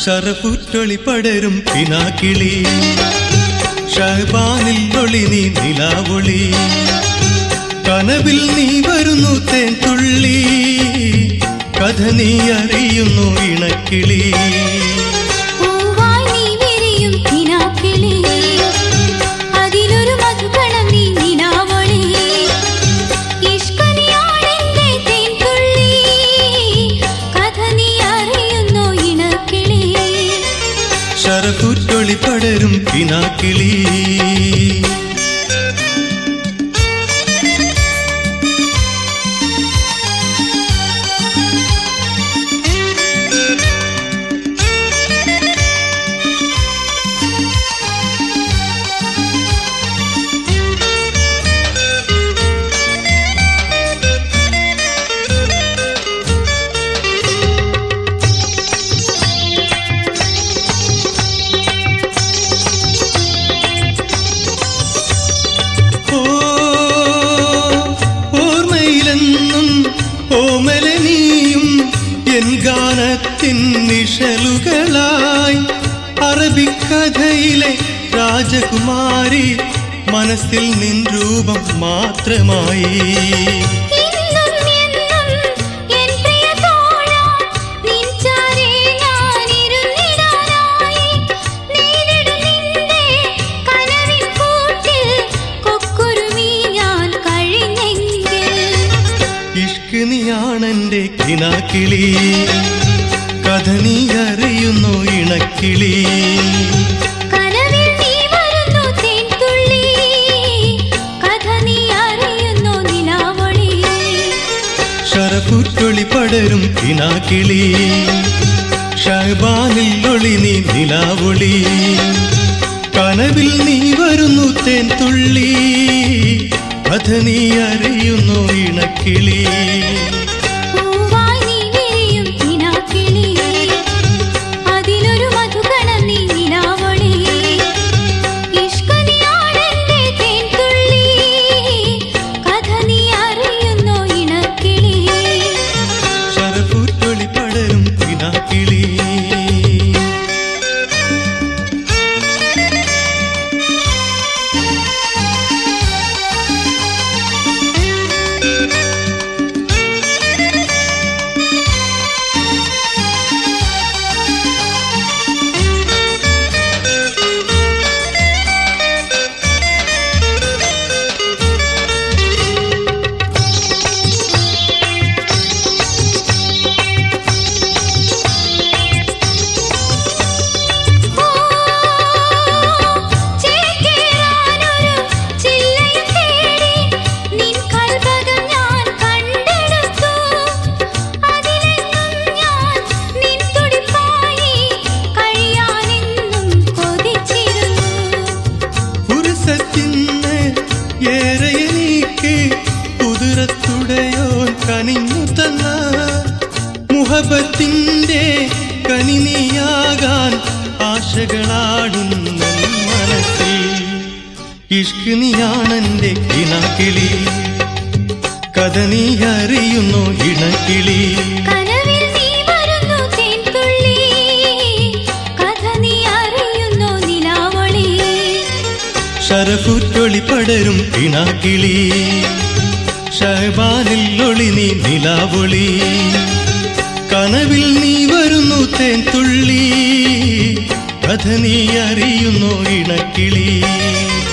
ഷറഫുറ്റൊളി പടരും പിനാക്കിളി ഷഹബാനിൽ ഒളി നീ നിലാവൊളി കനവിൽ നീ വരുന്നു തേൻ തുള്ളി കഥ നീ അറിയുന്നു ഇണക്കിളി പൂവായി നീ വിരിയും കിനാക്കിളി അതിലൊരു മധുകണം നീ നിലാവൊളി ഇഷ്കനിയാണെന്റെ തേൻതുള്ളി കഥ നീ അറിയുന്നു ഇണക്കിളി ഷറഫുറ്റൊളി പടരും പിനാക്കിളി ഓ ഓർമ്മയിലെന്നും ഓമലനിയും എൻ ഗാനത്തിൻ നിഴലുകളായി അറബിക്കഥയിലെ രാജകുമാരി മനസ്സിൽ നിൻ രൂപം മാത്രമായി ഇന്നും എന്നും എൻ പ്രിയ തോഴാ നിൻ ചാരേ ഞാൻ ഇരുന്നിടാനായി നേരിടും നിന്റെ കനവിൻ കൂട്ടിൽ കൊക്കുരുമി ഞാൻ കഴിഞ്ഞെങ്കിൽ ഇഷ്ക് നീയാണെന്റെ കിനാക്കിളി കഥ നീ അറിയുന്നു ഇണക്കിളി കനവിൽ നീ വരുന്നു തേൻതുള്ളി കഥ നീ അറിയുന്നു നിലാവൊളി ഷറഫുറ്റൊളി പടരും കിനാക്കിളി ഷഹബാനിൽ ഒളി നീ നിലാവൊളി കനവിൽ നീ വരുന്നു തേൻ തുള്ളി കഥ നീ അറിയുന്നു ഇണക്കിളി പൂവായി നീ വിരിയും കിനാക്കിളി അതിലൊരു മധുകണം നീ നിലാവൊളി ഇഷ്കനിയാണെന്റെ തേൻതുള്ളി കഥ നീ അറിയുന്നു ഇണക്കിളി ഷറഫുറ്റൊളി പടരും കിനാക്കിളി ഓ ചേക്കേറാനൊരു ചില്ലയും തേടി നിൻ കൽഭകം ഞാൻ കണ്ടെടുത്തു അതിലെന്നും ഞാൻ നിൻ തുടിപ്പായി കഴിയാനെന്നും കൊതിച്ചിരുന്നു പുരുഷത്തിന്ന് ഏറെ എനിക്ക് കുതിരത്തുടയോൻ കനിഞ്ഞു തന്ന മുഹബത്തിന്റെ കനിനിയാകാൻ ആശകളാടുന്ന മനസ്സിൽ ഇഷ്ക് നീയാണെന്റെ കിണക്കിളി കഥ നീ അറിയുന്നു ഇണക്കിളി കനവിൽ നീ വരുന്നു തേൻതുള്ളി കഥ നീ അറിയുന്നു നിലാവൊളി ഷറഫുറ്റൊളി പടരും കിണാക്കിളി ഷഹബാനിൽ ഒളി നീ നിലാവൊളി കനവിൽ നീ വരുന്നു തേൻ തുള്ളി കഥ നീ അറിയുന്നു ഇണക്കിളി